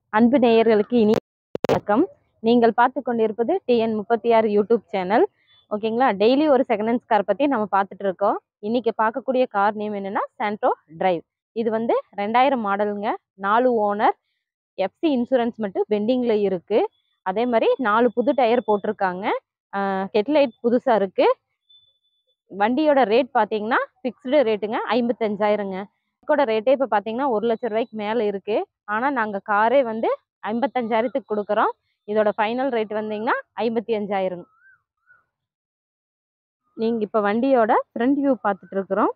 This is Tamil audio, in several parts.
அன்பு நேயர்களுக்கு இனி வணக்கம் நீங்கள் பார்த்து கொண்டிருப்பது டிஎன் முப்பத்தி ஆறு யூடியூப் சேனல் ஓகேங்களா டெய்லி ஒரு செகண்ட் ஹேண்ட்ஸ் கார் பற்றி நம்ம பார்த்துட்டு இருக்கோம் இன்னைக்கு பார்க்கக்கூடிய கார் நேம் என்னன்னா சாண்ட்ரோ டிரைவ் இது வந்து ரெண்டாயிரம் மாடலுங்க நாலு ஓனர் எஃப்சி இன்சூரன்ஸ் மட்டும் பெண்டிங்கில் இருக்கு அதே மாதிரி நாலு புது டயர் போட்டிருக்காங்க ஹெட்லைட் புதுசாக இருக்கு வண்டியோட ரேட் பார்த்தீங்கன்னா ஃபிக்ஸ்டு ரேட்டுங்க ஐம்பத்தஞ்சாயிரங்க பைக்கோட ரேட்டே இப்போ பார்த்தீங்கன்னா ஒரு லட்ச ரூபாய்க்கு மேலே இருக்கு ஆனால் நாங்கள் காரே வந்து ஐம்பத்தஞ்சாயிரத்துக்கு கொடுக்குறோம் இதோட ஃபைனல் ரேட் வந்தீங்கன்னா ஐம்பத்தி அஞ்சாயிரம் நீங்கள் இப்போ வண்டியோட ஃப்ரண்ட் வியூ பார்த்துட்டு இருக்கிறோம்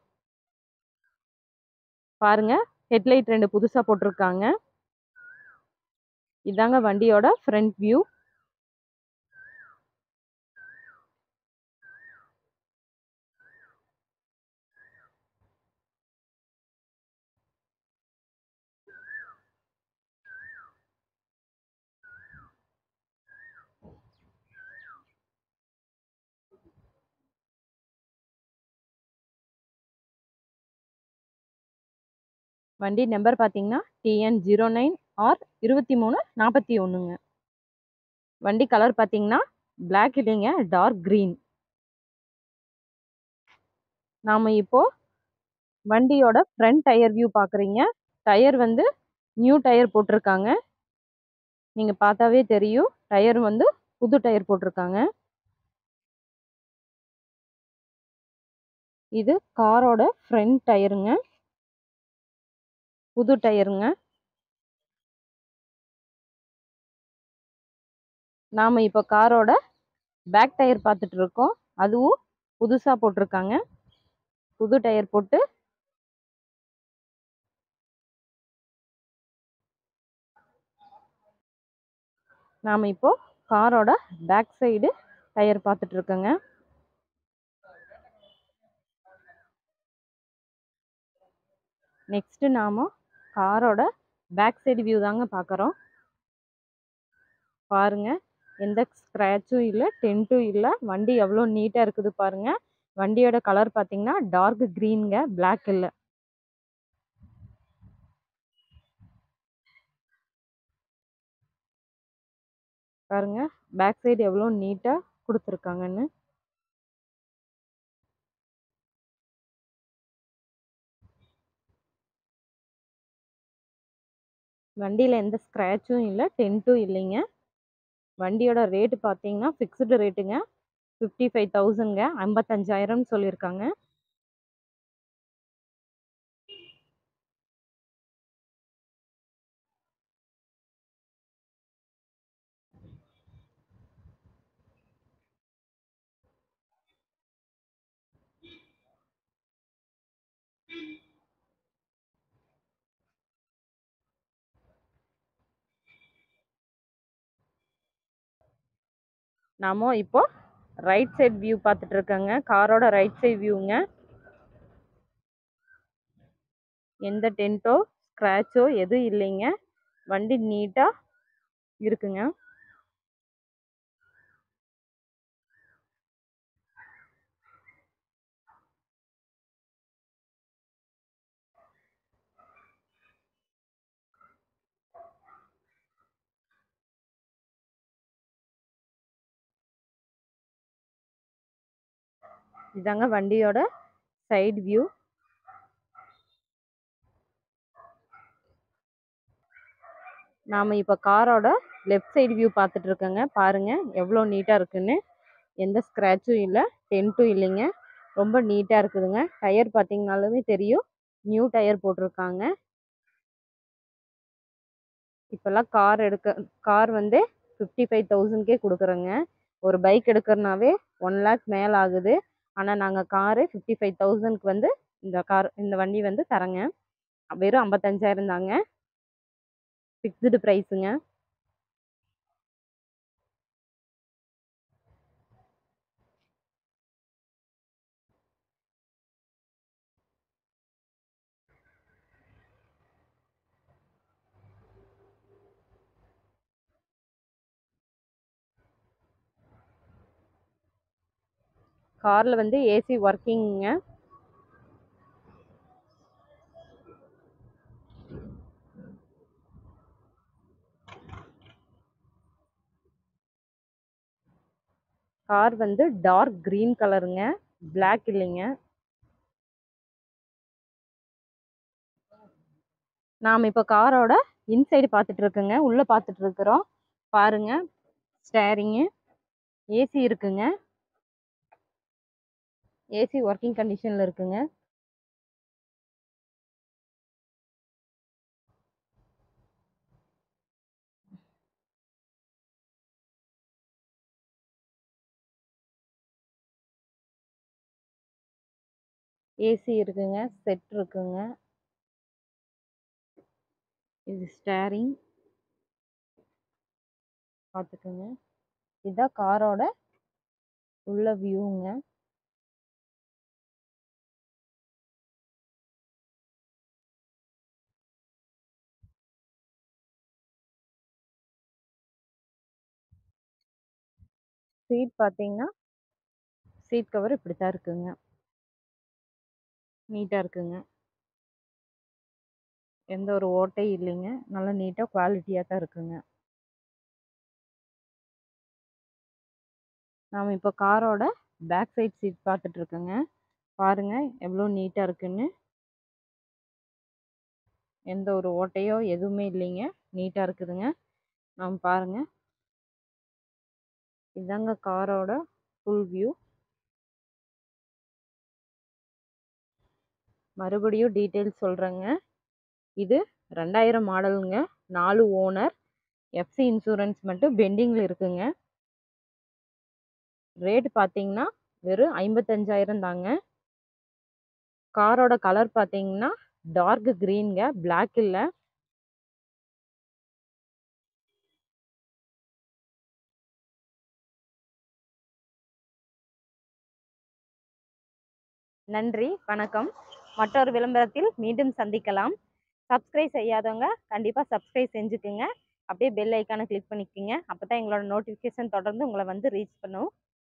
பாருங்க ஹெட்லைட் ரெண்டு புதுசாக போட்டிருக்காங்க இதாங்க வண்டியோட ஃப்ரண்ட் வியூ வண்டி நம்பர் பார்த்தீங்கன்னா டிஎன் ஜீரோ நைன் ஆர் இருபத்தி மூணு நாற்பத்தி ஒன்றுங்க வண்டி கலர் பார்த்தீங்கன்னா பிளாக் இல்லைங்க டார்க் க்ரீன் நாம் இப்போ வண்டியோட ஃப்ரண்ட் டயர் வியூ பார்க்குறீங்க டயர் வந்து நியூ டயர் போட்டிருக்காங்க நீங்கள் பார்த்தாவே தெரியும் டயர் வந்து புது டயர் போட்டிருக்காங்க இது காரோட ஃப்ரண்ட் டயருங்க புது டயருங்க நாம் இப்போ காரோட பேக் டயர் பார்த்துட்டு இருக்கோம் அதுவும் புதுசாக போட்டிருக்காங்க புது டயர் போட்டு நாம் இப்போ காரோட பேக் சைடு டயர் பார்த்துட்டு இருக்கோங்க நெக்ஸ்ட் நாம காரோட பேக் சைடு வியூ தாங்க பார்க்குறோம் பாருங்க எந்த ஸ்க்ராட்சும் இல்லை டென்ட்டும் இல்லை வண்டி எவ்வளோ நீட்டாக இருக்குது பாருங்க வண்டியோட கலர் பார்த்தீங்கன்னா டார்க் க்ரீனுங்க பிளாக் இல்லை பாருங்க பேக் சைடு எவ்வளோ நீட்டாக கொடுத்துருக்காங்கன்னு வண்டியில் எந்த ஸ்க்ராட்சும் இல்லை டென்ட்டும் இல்லைங்க வண்டியோட ரேட்டு பார்த்தீங்கன்னா ஃபிக்ஸ்டு ரேட்டுங்க ஃபிஃப்டி ஃபைவ் தௌசண்ட்ங்க ஐம்பத்தஞ்சாயிரம்னு சொல்லியிருக்காங்க நாம இப்போ ரைட் சைடு வியூ பார்த்துட்டு இருக்கோங்க காரோட ரைட் சைடு வியூங்க எந்த டென்ட்டோ ஸ்க்ராட்சோ எதுவும் இல்லைங்க வண்டி நீட்டாக இருக்குங்க இதாங்க வண்டியோட சைடு வியூ நாம் இப்போ காரோட லெஃப்ட் சைடு வியூ பார்த்துட்டு இருக்கோங்க பாருங்க எவ்வளோ நீட்டாக இருக்குன்னு எந்த ஸ்க்ராட்சும் இல்லை டென்ட்டும் இல்லைங்க ரொம்ப நீட்டாக இருக்குதுங்க டயர் பார்த்தீங்கனாலுமே தெரியும் நியூ டயர் போட்டிருக்காங்க இப்போல்லாம் கார் எடுக்க கார் வந்து ஃபிஃப்டி ஃபைவ் தௌசண்ட்கே கொடுக்குறோங்க ஒரு பைக் எடுக்கிறனாவே ஒன் லேக் மேலே ஆகுது ஆனால் நாங்கள் காரு ஃபிஃப்டி ஃபைவ் தௌசண்ட்க்கு வந்து இந்த கார் இந்த வண்டி வந்து தரங்க வெறும் ஐம்பத்தஞ்சாயிரம் தாங்க ஃபிக்ஸ்டு ப்ரைஸுங்க காரில் வந்து ஏசி ஒர்க்கிங்க கார் வந்து டார்க் கிரீன் கலருங்க பிளாக் இல்லைங்க நாம் இப்போ காரோட இன்சைடு பார்த்துட்டு இருக்குங்க உள்ளே பார்த்துட்டு இருக்கிறோம் பாருங்க ஸ்டேரிங்கு ஏசி இருக்குங்க ஏசி ஒர்க்கிங் கண்டிஷனில் இருக்குங்க ஏசி இருக்குங்க செட் இருக்குங்க இது ஸ்டேரிங் பார்த்துக்குங்க இதுதான் காரோட உள்ள வியூங்க சீட் பார்த்தீங்கன்னா சீட் கவர் இப்படி தான் இருக்குங்க நீட்டாக இருக்குங்க எந்த ஒரு ஓட்டையும் இல்லைங்க நல்லா நீட்டாக குவாலிட்டியாக தான் இருக்குங்க நாம் இப்போ காரோட பேக் சைட் சீட் பார்த்துட்டு இருக்கோங்க பாருங்க எவ்வளோ நீட்டாக இருக்குன்னு எந்த ஒரு ஓட்டையோ எதுவுமே இல்லைங்க நீட்டாக இருக்குதுங்க நாம் பாருங்க இதாங்க காரோட ஃபுல் வியூ மறுபடியும் டீட்டெயில்ஸ் சொல்கிறேங்க இது ரெண்டாயிரம் மாடலுங்க நாலு ஓனர் எஃப்சி இன்சூரன்ஸ் மட்டும் பெண்டிங்கில் இருக்குங்க ரேட் பார்த்தீங்கன்னா வெறும் ஐம்பத்தஞ்சாயிரம் தாங்க காரோட கலர் பார்த்தீங்கன்னா டார்க் க்ரீனுங்க பிளாக் இல்லை நன்றி வணக்கம் மற்றொரு விளம்பரத்தில் மீண்டும் சந்திக்கலாம் சப்ஸ்கிரைப் செய்யாதவங்க கண்டிப்பாக சப்ஸ்கிரைப் செஞ்சுக்குங்க அப்படியே பெல் ஐக்கானை கிளிக் பண்ணிக்கோங்க அப்போ தான் எங்களோட நோட்டிஃபிகேஷன் தொடர்ந்து உங்களை வந்து ரீச் பண்ணும்